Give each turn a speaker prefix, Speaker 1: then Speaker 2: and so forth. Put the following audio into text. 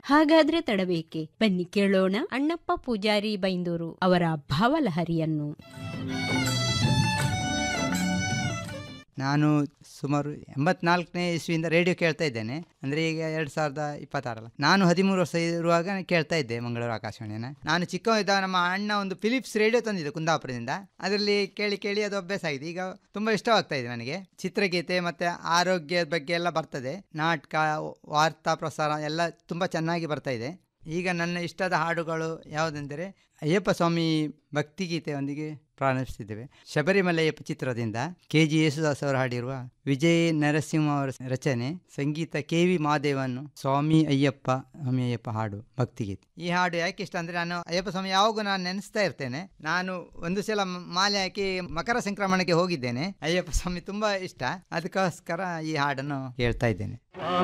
Speaker 1: ಹಾಗಾದ್ರೆ ತಡಬೇಕೆ ಬನ್ನಿ ಕೇಳೋಣ ಅಣ್ಣಪ್ಪ ಪೂಜಾರಿ ಬೈಂದೂರು ಅವರ ಭಾವಲಹರಿಯನ್ನು
Speaker 2: ನಾನು ಸುಮಾರು ಎಂಬತ್ನಾಲ್ಕನೇ ಇಸ್ವಿಯಿಂದ ರೇಡಿಯೋ ಕೇಳ್ತಾ ಇದ್ದೇನೆ ಅಂದರೆ ಈಗ ಎರಡು ಸಾವಿರದ ಇಪ್ಪತ್ತಾರಲ್ಲ ನಾನು ಹದಿಮೂರು ವರ್ಷ ಇರುವಾಗ ಕೇಳ್ತಾ ಇದ್ದೆ ಮಂಗಳೂರು ಆಕಾಶವಾಣಿಯನ್ನು ನಾನು ಚಿಕ್ಕ ಇದ್ದಾಗ ನಮ್ಮ ಅಣ್ಣ ಒಂದು ಫಿಲಿಪ್ಸ್ ರೇಡಿಯೋ ತಂದಿದ್ದೆ ಕುಂದಾಪುರದಿಂದ ಅದರಲ್ಲಿ ಕೇಳಿ ಕೇಳಿ ಅದು ಅಭ್ಯಾಸ ಆಗಿದೆ ಈಗ ತುಂಬ ಇಷ್ಟವಾಗ್ತಾ ಇದೆ ನನಗೆ ಚಿತ್ರಗೀತೆ ಮತ್ತು ಆರೋಗ್ಯದ ಬಗ್ಗೆ ಎಲ್ಲ ಬರ್ತದೆ ನಾಟಕ ವಾರ್ತಾ ಪ್ರಸಾರ ಎಲ್ಲ ತುಂಬ ಚೆನ್ನಾಗಿ ಬರ್ತಾ ಇದೆ ಈಗ ನನ್ನ ಇಷ್ಟದ ಹಾಡುಗಳು ಯಾವುದೆಂದರೆ ಅಯ್ಯಪ್ಪ ಸ್ವಾಮಿ ಭಕ್ತಿಗೀತೆಯೊಂದಿಗೆ ಪ್ರಾರಂಭಿಸಿದ್ದೇವೆ ಶಬರಿಮಲೆ ಅಯ್ಯಪ್ಪ ಚಿತ್ರದಿಂದ ಕೆ ಜಿ ಯೇಸುದಾಸ್ ಅವರು ಹಾಡಿರುವ ವಿಜಯ್ ನರಸಿಂಹ ಅವರ ರಚನೆ ಸಂಗೀತ ಕೆ ವಿ ಮಹಾದೇವನು ಸ್ವಾಮಿ ಅಯ್ಯಪ್ಪ ಸ್ವಾಮಿ ಅಯ್ಯಪ್ಪ ಹಾಡು ಭಕ್ತಿಗೀತೆ ಈ ಹಾಡು ಯಾಕೆ ಇಷ್ಟ ಅಂದರೆ ನಾನು ಅಯ್ಯಪ್ಪ ಸ್ವಾಮಿ ಯಾವಾಗೂ ನಾನು ನೆನೆಸ್ತಾ ಇರ್ತೇನೆ ನಾನು ಒಂದು ಸಲ ಮ- ಮಾಲೆ ಹಾಕಿ ಮಕರ ಸಂಕ್ರಮಣಕ್ಕೆ ಹೋಗಿದ್ದೇನೆ ಅಯ್ಯಪ್ಪ ಸ್ವಾಮಿ ತುಂಬ ಇಷ್ಟ ಅದಕ್ಕೋಸ್ಕರ ಈ ಹಾಡನ್ನು ಹೇಳ್ತಾ ಇದ್ದೇನೆ